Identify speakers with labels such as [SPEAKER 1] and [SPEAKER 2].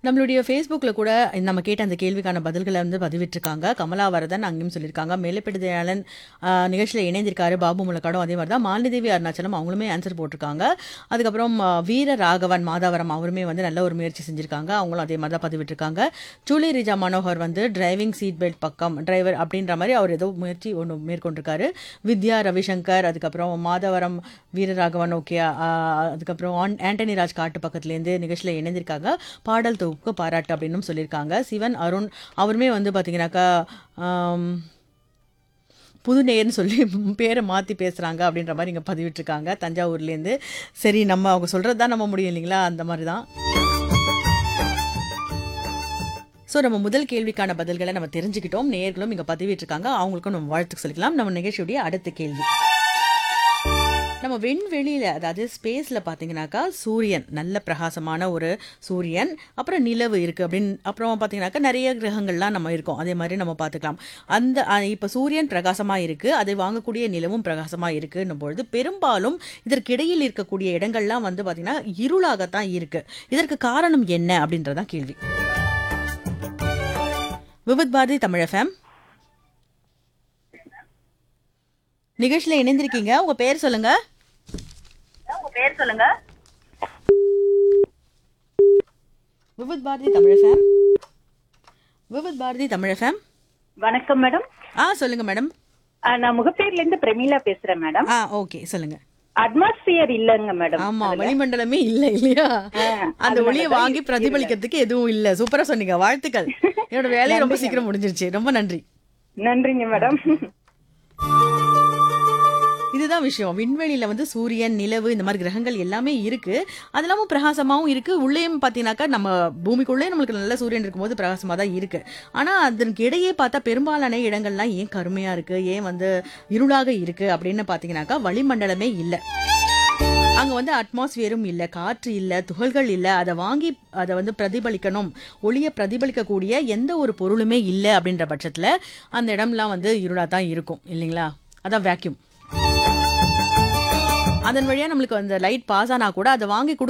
[SPEAKER 1] நம்மளுடைய ஃபேஸ்புக்கில் கூட நம்ம கேட்ட அந்த கேள்விக்கான பதில்களை வந்து பதிவிட்டிருக்காங்க கமலா வரதன் அங்கேயும் சொல்லியிருக்காங்க மேலப்பெட்டு தயாளன் நிகழ்ச்சியில் இணைந்திருக்காரு பாபு முலக்காடும் அதே மாதிரி தான் மாலிதேவி அருணாச்சலம் அவங்களுமே ஆன்சர் போட்டிருக்காங்க அதுக்கப்புறம் ஆ, வீர ராகவன் மாதாவரம் அவருமே வந்து நல்ல ஒரு முயற்சி செஞ்சுருக்காங்க அவங்களும் அதே மாதிரி தான் பதிவிட்டிருக்காங்க ஜூலி ரிஜா மனோகர் வந்து டிரைவிங் சீட் பெல்ட் பக்கம் டிரைவர் அப்படின்ற மாதிரி அவர் ஏதோ முயற்சி ஒன்று மேற்கொண்டிருக்காரு வித்யா ரவிசங்கர் அதுக்கப்புறம் மாதவரம் வீரராகவன் ஓகே அதுக்கப்புறம் ஆன் ஆண்டனி ராஜ் காட்டு பக்கத்துலேருந்து நிகழ்ச்சியில் இணைந்திருக்காங்க பாடல் தொகுப்புக்கு பாராட்டு அப்படின்னு சொல்லியிருக்காங்க சிவன் அருண் அவருமே வந்து பார்த்தீங்கன்னாக்கா ஆம், புது நேயர்னு சொல்லி பேரை மாற்றி பேசுகிறாங்க அப்படின்ற மாதிரி இங்கே பதிவிட்டிருக்காங்க தஞ்சாவூர்லேருந்து சரி நம்ம அவங்க சொல்கிறது தான் நம்ப முடியும் இல்லைங்களா அந்த மாதிரி தான் ஸோ நம்ம முதல் கேள்விக்கான பதில்களை நம்ம தெரிஞ்சுக்கிட்டோம் நேயர்களும் இங்கே பதிவிட்டிருக்காங்க அவங்களுக்கும் நம்ம வாழ்த்து சொல்லிக்கலாம் நம்ம நிகழ்ச்சியுடைய அடுத்த கேள்வி நம்ம விண்வெளியில் அதாவது ஸ்பேஸில் பார்த்தீங்கன்னாக்கா சூரியன் நல்ல பிரகாசமான ஒரு சூரியன் அப்புறம் நிலவு இருக்குது அப்படின்னு அப்புறம் பார்த்தீங்கன்னாக்கா நிறைய கிரகங்கள்லாம் நம்ம இருக்கோம் அதே மாதிரி நம்ம பார்த்துக்கலாம் அந்த இப்போ சூரியன் பிரகாசமாக இருக்குது அதை வாங்கக்கூடிய நிலவும் பிரகாசமாக இருக்குன்னும் பொழுது பெரும்பாலும் இதற்கிடையில் இருக்கக்கூடிய இடங்கள்லாம் வந்து பார்த்திங்கன்னா இருளாகத்தான் இருக்குது இதற்கு காரணம் என்ன அப்படின்றதான் கேள்வி விவித் பாரதி தமிழ் எஃப்எம் நிகழ்ச்சியில் இணைந்திருக்கீங்க உங்க பேர் சொல்லுங்க
[SPEAKER 2] உங்க பேர் சொல்லுங்க
[SPEAKER 1] விவித் பாரதி தமிழ் எஃப்எம் விவித் பாரதி தமிழ் எஃப்எம்
[SPEAKER 2] வணக்கம் மேடம்
[SPEAKER 1] ஆ சொல்லுங்க மேடம்
[SPEAKER 2] ஆ, நான் முகப்பேர்ல இருந்து பிரமீளா பேசுறேன் மேடம்
[SPEAKER 1] ஆ ஓகே சொல்லுங்க
[SPEAKER 2] அட்மாஸ்பியர் இல்லங்க மேடம்
[SPEAKER 1] ஆமா வளிமண்டலமே இல்ல இல்லையா அந்த
[SPEAKER 2] அதனால
[SPEAKER 1] ஒளியை
[SPEAKER 2] தான்
[SPEAKER 1] வாங்கி பிரதிபலிக்கிறதுக்கு எதுவும் இல்ல சூப்பரா சொன்னீங்க வாழ்த்துக்கள் என்னோட வேலையை ரொம்ப சீக்கிரம் முடிஞ்சிருச்சு ரொம்ப நன்றி
[SPEAKER 2] நன்றிங்க மேடம்
[SPEAKER 1] இதுதான் விஷயம் விண்வெளியில வந்து சூரியன் நிலவு இந்த மாதிரி கிரகங்கள் எல்லாமே இருக்கு அது இல்லாம பிரகாசமாவும் இருக்கு உள்ளேயும் பாத்தீங்கன்னாக்கா நம்ம பூமிக்குள்ளே நம்மளுக்கு நல்ல சூரியன் இருக்கும்போது பிரகாசமா தான் இருக்கு ஆனா அதற்கு இடையே பார்த்தா பெரும்பாலான இடங்கள்லாம் ஏன் கருமையா இருக்கு ஏன் வந்து இருளாக இருக்கு அப்படின்னு பாத்தீங்கன்னாக்கா வளிமண்டலமே இல்லை அங்க வந்து அட்மாஸ்பியரும் இல்ல காற்று இல்ல துகள்கள் இல்ல அதை வாங்கி அதை வந்து பிரதிபலிக்கணும் ஒளியை பிரதிபலிக்கக்கூடிய எந்த ஒரு பொருளுமே இல்லை அப்படின்ற பட்சத்துல அந்த இடம்லாம் வந்து இருளா தான் இருக்கும் இல்லைங்களா அதான் வேக்யூம் அதன் வழியா நம்மளுக்கு அந்த லைட் பாஸ் ஆனா கூட அதை வாங்கி கொடு